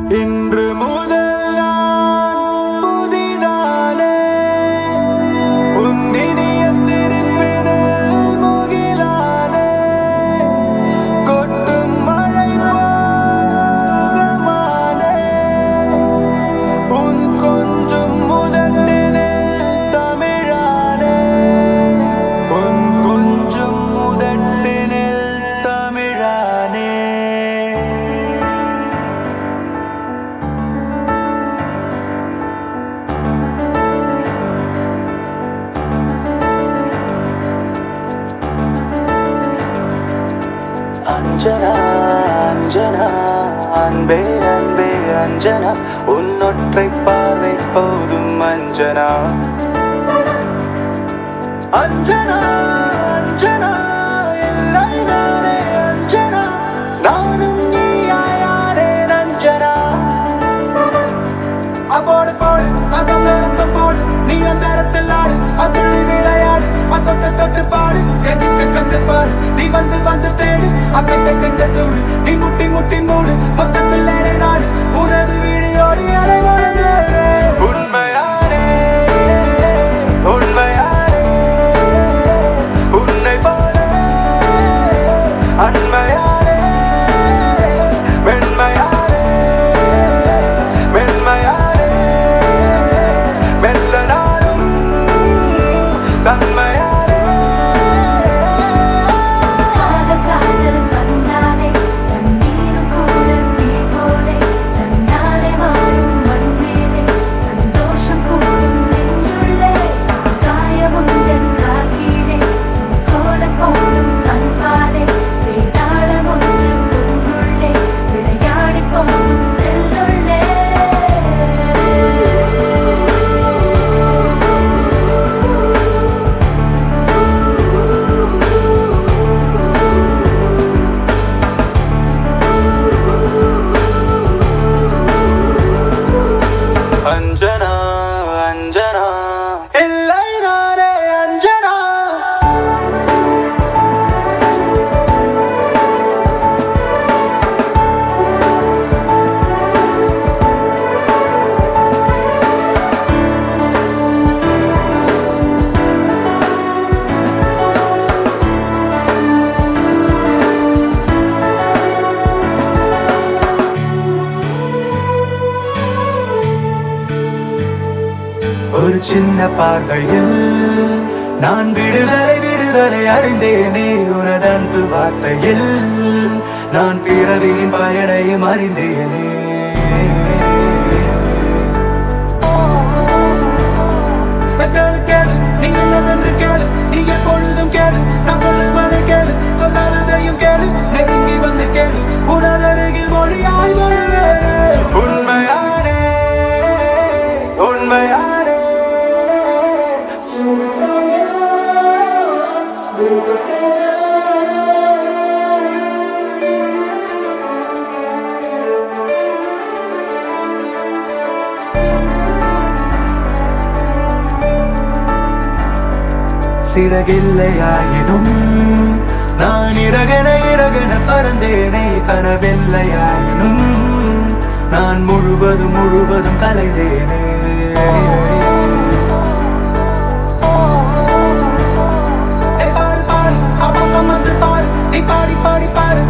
இன்று முதல் நான் புதிதானே உன் இனிய சிரிப்பினில் முகிலானே கொட்டும் மழை போகமானே உன் கொஞ்சம் முதட்டினில் தமிழானே உன் கொஞ்சம் முதட்டினில் தமிழானே அஞ்சனா அஞ்சனா அன்பே அன்பே அஞ்சனா உன்னொற்றை பார்வை போதும் அஞ்சனா அஞ்சனா அஞ்சனா இல்லை நானே அஞ்சனா நானும் நீயாயாரே அஞ்சனா அப்போடு போடு அகம் நிறுத்தம் போடு நீ அந்த இடத்தில் ஆடு அத்துள்ளி விளையாடு அத்தொட்டு தொட்டு பாடு எதிர்க்க கண்டு பாடு நீ வந்து வந்து தேடு அக்கட்ட கண்ட சூடு நீ முட்டி முட்டி மூடு மொத்தத்தில் ஏழை நாடு உனது விழியோடு அலை உண்மையானே உண்மையானே உன்னை போல அண்மையானே வெண்மையானே மென்மையானே மெல்ல நாளும் தன்மையானே காதல் காதல் வந்தாலே தண்ணீரும் கூட தீ போலே தன்னாலே மாறும் மண்மேலே சந்தோஷம் கூடும் நெஞ்சுள்ளே காயமுந்தன் காக்கீழே கோலம் போடும் அன்பாலே வேதாளம் ஒன்று உன்னுள்ளே விளையாடி போகும் செல்லுள்ளே அஞ்சனா அஞ்சனா இல்லை நானே அஞ்சனா ஒரு சின்ன பார்வையில் நான் விடுதலை விடுதலை அறிந்தேனே உனது அன்பு வார்த்தையில் நான் பிறவியின் பயனையும் அறிந்தேனே கேளு கேளு நீ என்னவென்று கேளு நீ எப்பொழுதும் கேளு நான் சொல்லுவதை கேளு சொல்லாததையும் கேளு நெருங்கி வந்து கேளு உனதருகில் மொழியாய் வருவேன் உண்மையானே உண்மையானே சிறகில்லையாயினும் நான் இறகன இறகன பறந்தேனே கனவில்லையாயினும் நான் முழுவதும் முழுவதும் கலைந்தேனே ஏய் பாரு பாரு அப்பப்பம் வந்து பாரு நீ பாடி பாடி பாரு